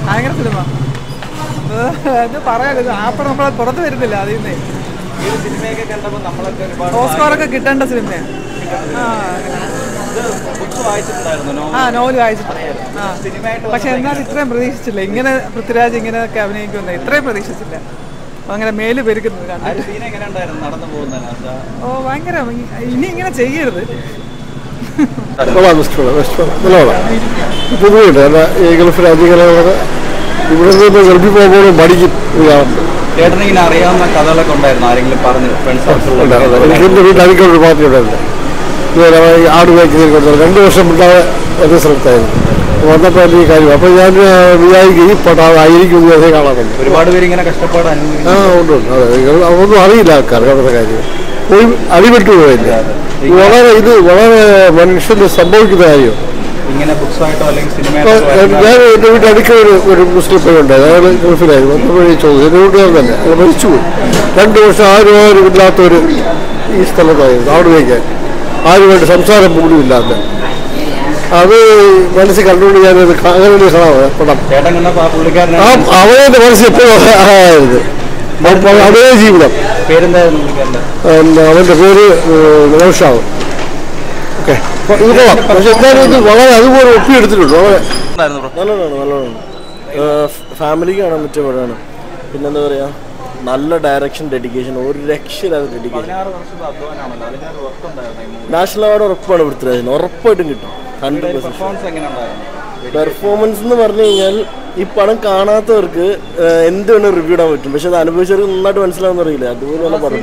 ഭയങ്കര സിനിമ ഇത് പറയാനില്ല ആപ്പർ നമ്മളെ പുറത്ത് വരുന്നില്ല അതിൽ നിന്ന് ഈ ഒരു സിനിമയൊക്കെ കണ്ടപ്പോൾ നമ്മളൊക്കെ ഒരുപാട് ഓസ്കാറൊക്കെ കിട്ടേണ്ട സിനിമയാണ് ആ ഇത് ബുക്സ് വായിച്ചിട്ടുണ്ടായിരുന്നു ആ നോവൽ വായിച്ചിട്ട് ആ സിനിമയായിട്ട് പക്ഷെ എന്നാൽ ഇത്രയും പ്രതീക്ഷിച്ചില്ല ഇങ്ങനെ പൃഥ്വിരാജ് ഇങ്ങനെയൊക്കെ അഭിനയിക്കുന്ന ഇത്രയും പ്രതീക്ഷിച്ചില്ല അപ്പൊ അങ്ങനെ മേല് പെരുക്കുന്നത് ആ കണ്ടു ഒരു സീൻ എങ്ങനെ ഉണ്ടായിരുന്നു നടന്നു പോകുന്നതിനകത്ത് ഓ ഭയങ്കര ഇനി ഇങ്ങനെ ചെയ്യരുത് കൊള്ളാം ഇഷ്ടമാണ് ഇഷ്ടമാണ് നല്ലതാണ് പൊതുവെയുണ്ട് കാരണം ഈ ഗൾഫ് രാജ്യങ്ങളെ ഇവിടെ നിന്ന് ഗൾഫിൽ പോകുമ്പോൾ മടിക്കും ഇത് കാണുമ്പോൾ ചേട്ടന് ഇങ്ങനെ അറിയാവുന്ന കഥകളൊക്കെ ഉണ്ടായിരുന്നു ആരെങ്കിലും പറഞ്ഞു ഫ്രണ്ട്സ് എനിക്ക് എൻ്റെ വീട്ടിൽ അടിക്കൊരു പാർട്ടി ഉണ്ടായിരുന്നു ഇതുപോലെ ഈ ആട് വയ്ക്കുന്നതിൽ കൊടുത്തത് രണ്ട് വർഷം മുണ്ടാതെ എന്റെ സ്ഥലത്തായിരുന്നു വന്നപ്പോൾ എൻ്റെ ഈ കാര്യം അപ്പോൾ ഞാൻ വിചാരിക്കും ഈ പടം ആയിരിക്കും എന്ന് അതേ കാണാൻ വന്നു ഒരുപാട് പേര് ഇങ്ങനെ കഷ്ടപ്പാട് ആ അനുഭവിക്കുന്നു ഉണ്ട് ഉണ്ട് അതെ നിങ്ങൾ അതൊന്നും അറിയില്ല ആൾക്കാർ അവരുടെ കാര്യം പോയി അടിപെട്ടു പോയില്ല വളരെ ഇത് വളരെ മനുഷ്യന് സംഭവിക്കുന്ന കാര്യം ഇങ്ങനെ ബുക്സ് ആയിട്ടോ അല്ലെങ്കിൽ ഇപ്പൊ സിനിമയായിട്ടോ ഞാൻ എൻ്റെ വീട്ടിൽ അടുക്ക ഒരു ഒരു മുസ്ലിം പയ്യുണ്ട് അയാൾ ഗൾഫിലായിരുന്നു വന്നപ്പോഴേ ചോദിച്ചു എൻ്റെ വീട്ടുകാർ തന്നെ അയാൾ മരിച്ചുപോയി രണ്ട് വർഷം ആരും ആരും ഇല്ലാത്തൊരു ഈ സ്ഥലത്തായിരുന്നു അവിടെ വയ്ക്കാൻ ആരുമായിട്ട് സംസാരം പോലും ഇല്ലാത്ത അത് മനസ്സിൽ കണ്ടുകൊണ്ട് ഞാനത് കാ- അങ്ങനെ ഒരു കാണാം പടം ചേട്ടൻ കണ്ടപ്പോൾ ആ പുള്ളിക്കാരനെ ആ അവനെ മനസ്സിൽ എപ്പോഴും ആയിരുന്നു അപ്പൊ അതേ ജീവിതം പേരെന്തായിരുന്നു പുള്ളിക്കാരൻ്റെ പിന്നെ അവൻ്റെ പേര് നൗഷാവ് ഓക്കെ ഇത് കൊള്ളാം പക്ഷെ എന്തായാലും ഇത് വളരെ അതുപോലെ ഒപ്പിയെടുത്തിട്ടുണ്ട് വളരെ ഉണ്ടായിരുന്നു ബ്രോ നല്ലതാണ് നല്ലതാണ് ഫാമിലിക്ക് കാണാൻ പറ്റിയ പടമാണ് പിന്നെന്താ പറയുക നല്ല ഡയറക്ഷൻ ഡെഡിക്കേഷൻ ഒരു രക്ഷയില്ലാത്ത ഡെഡിക്കേഷൻ പതിനാറ് വർഷത്തെ അധ്വാനാണല്ലോ അതിനൊരു വർക്ക് ഉണ്ടായിരുന്നു ഈ movie. നാഷണൽ അവാർഡ് ഉറപ്പാണ് പൃഥ്വിരാജിന് ഉറപ്പായിട്ടും കിട്ടും ഹൺഡ്രഡ് പെർസെൻറ്റ് പെർഫോമൻസ് എങ്ങനെ ഉണ്ടായിരുന്നു പെർഫോമൻസ് എന്ന് പറഞ്ഞു കഴിഞ്ഞാൽ ഈ പടം കാണാത്തവർക്ക് ഏഹ്, എന്ത് വേണം റിവ്യൂ ഇടാൻ പറ്റും പക്ഷെ അത് അനുഭവിച്ചവർക്ക് നന്നായിട്ട് മനസ്സിലാവുന്ന അറിയില്ല അതുപോലെയുള്ള പടം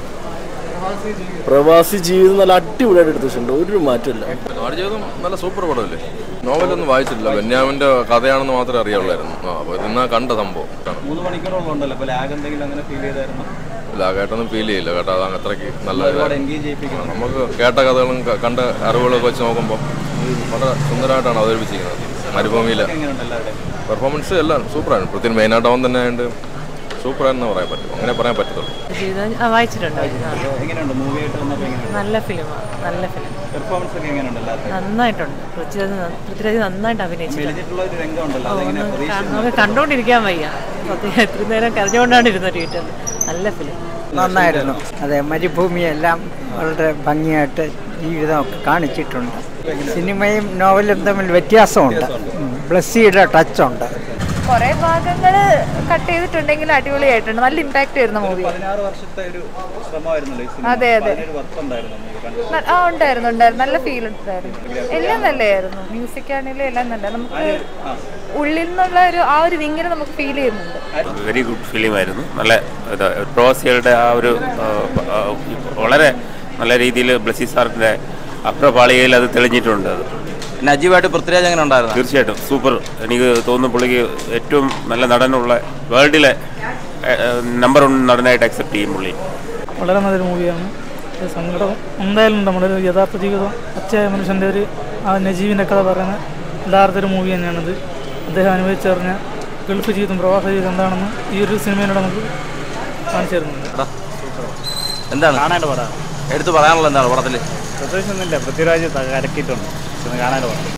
പ്രവാസി ജീവിതം നല്ല അടിപൊളിയായിട്ട് എടുത്ത് വെച്ചിട്ടുണ്ട് ഒരു മാറ്റമില്ല ആടുജീവിതം നല്ല സൂപ്പർ പടമല്ലേ നോവലൊന്നും വായിച്ചിട്ടില്ല ബെന്യാമിന്റെ കഥയാണെന്ന് മാത്രമേ അറിയാവുള്ളായിരുന്നു ആ അപ്പോൾ ഇന്നാ കണ്ട സംഭവം കാണാം മൂന്ന് മണിക്കൂറോളം ഉണ്ടല്ലോ അപ്പോൾ ലാഗ് എന്തെങ്കിലും അങ്ങനെ ഫീൽ ചെയ്തായിരുന്നു ലാഗായിട്ടൊന്നും ഫീൽ ചെയ്യില്ല കേട്ടോ അത് അത്രയ്ക്ക് നല്ല ഒരുപാട് എൻഗേജ് ചെയ്യിപ്പിക്കണം നമുക്ക് കേട്ട കഥകളും ക- കണ്ട അറിവുകളൊക്കെ വെച്ച് നോക്കുമ്പോൾ വളരെ സുന്ദരമായിട്ടാണ് അവതരിപ്പിച്ചിരിക്കുന്നത് മരുഭൂമിയിലെ എങ്ങനെയുണ്ട് എല്ലാവരുടെയും പെർഫോമൻസ് എല്ലാം സൂപ്പറാണ് പ്രത്യേകം മെയിനായിട്ട് അവൻ തന്നെ ആയതുകൊണ്ട് സൂപ്പറാണെന്ന് പറയാൻ പറ്റും അങ്ങനെ പറയാൻ പറ്റത്തുള്ളൂ ജീവിതം ആ, വായിച്ചിട്ടുണ്ട് ആ. അപ്പോൾ എങ്ങനെയുണ്ട് മൂവി ആയിട്ട് വന്നപ്പോൾ എങ്ങനെയുണ്ട് നല്ല ഫിലിമാണ് നല്ല ഫിലിം പെർഫോമൻസ് ഒക്കെ എങ്ങനെയുണ്ട് എല്ലാവരുടെയും നന്നായിട്ടുണ്ട് പൃഥ്വിരാജ് ന- പൃഥ്വിരാജ് നന്നായിട്ട് അഭിനയിച്ചിട്ടുണ്ട് മെലിഞ്ഞിട്ടുള്ള ഒരു രംഗം ഉണ്ടല്ലോ അതെങ്ങനെ ഒന്ന് പ്രതീക്ഷ കാ- നമുക്ക് കണ്ടുകൊണ്ടിരിക്കാൻ വയ്യ സത്യം എത്ര നേരം കരഞ്ഞുകൊണ്ടാണ് ഇരുന്നത് വീട്ടിൽ നല്ല ഫിലിം നന്നായിരുന്നു അതെ മരുഭൂമിയെല്ലാം വളരെ ഭംഗിയായിട്ട് ജീവിതമൊക്കെ കാണിച്ചിട്ടുണ്ട് സിനിമയും നോവലും തമ്മിൽ വ്യത്യാസമുണ്ട് ഉം. ബ്ലസ്സിയുടെ ടച്ചുണ്ട് കുറെ ഭാഗങ്ങൾ കട്ട് ചെയ്തിട്ടുണ്ടെങ്കിൽ അടിപൊളിയായിട്ടുണ്ട് നല്ല ഇമ്പാക്ട് വരുന്ന മൂവി പതിനാറ് വർഷത്തെ ഒരു ശ്രമമായിരുന്നല്ലോ ഈ സിനിമ അതെ, അതെ. അതിനൊരു വർക്ക് ഉണ്ടായിരുന്നു മൂവി കണ്ടു ആ ഉണ്ടായിരുന്നു ഉണ്ടായിരുന്നു നല്ല ഫീൽ ഉണ്ടായിരുന്നു എല്ലാം നല്ലതായിരുന്നു മ്യൂസിക് ആണെങ്കിലും എല്ലാം നല്ല നമുക്ക് ഉള്ളിൽ നിന്നുള്ള ഒരു ആ ഒരു വിങ്ങിൽ നമുക്ക് ഫീൽ ചെയ്യുന്നുണ്ട് വെരി ഗുഡ് ഫിലിമായിരുന്നു നല്ല ഇത് പ്രവാസികളുടെ ആ ഒരു ആ, ആ, വളരെ നല്ല രീതിയിൽ ബ്ലസി സാറിൻ്റെ അപ്രപാളികയിൽ അത് തെളിഞ്ഞിട്ടുണ്ട് അത് നജീവായിട്ട് പൃഥ്വിരാജ് എങ്ങനെ ഉണ്ടായിരുന്നു തീർച്ചയായിട്ടും സൂപ്പർ എനിക്ക് തോന്നുന്നു പുള്ളിക്ക് ഏറ്റവും നല്ല നടനുള്ള വേൾഡിലെ നമ്പർ വൺ നടനായിട്ട് അക്സെപ്റ്റ് ചെയ്യും പുള്ളി വളരെ നല്ലൊരു മൂവിയാണ് ഒരു സങ്കടം എന്തായാലും നമ്മുടെ ഒരു യഥാർത്ഥ ജീവിതം അച്ഛയായ മനുഷ്യൻ്റെ ഒരു ആ നജീബിൻ്റെ കഥ പറയുന്ന യഥാർത്ഥ ഒരു മൂവി തന്നെയാണിത് അദ്ദേഹം അനുഭവിച്ചറിഞ്ഞ ഗൾഫ് ജീവിതം പ്രവാസ ജീവിതം എന്താണെന്ന് ഈ ഒരു സിനിമയിലൂടെ നമുക്ക് കാണിച്ചു തരുന്നുണ്ട് എന്താണ് കാണാണ്ട് പടം എടുത്തു പറയാനുള്ള എന്താണ് പടത്തിൽ പ്രത്യേകിച്ചൊന്നുമില്ല പൃഥ്വിരാജ് കലക്കിയിട്ടുണ്ട് കാണാണ്ട് പടം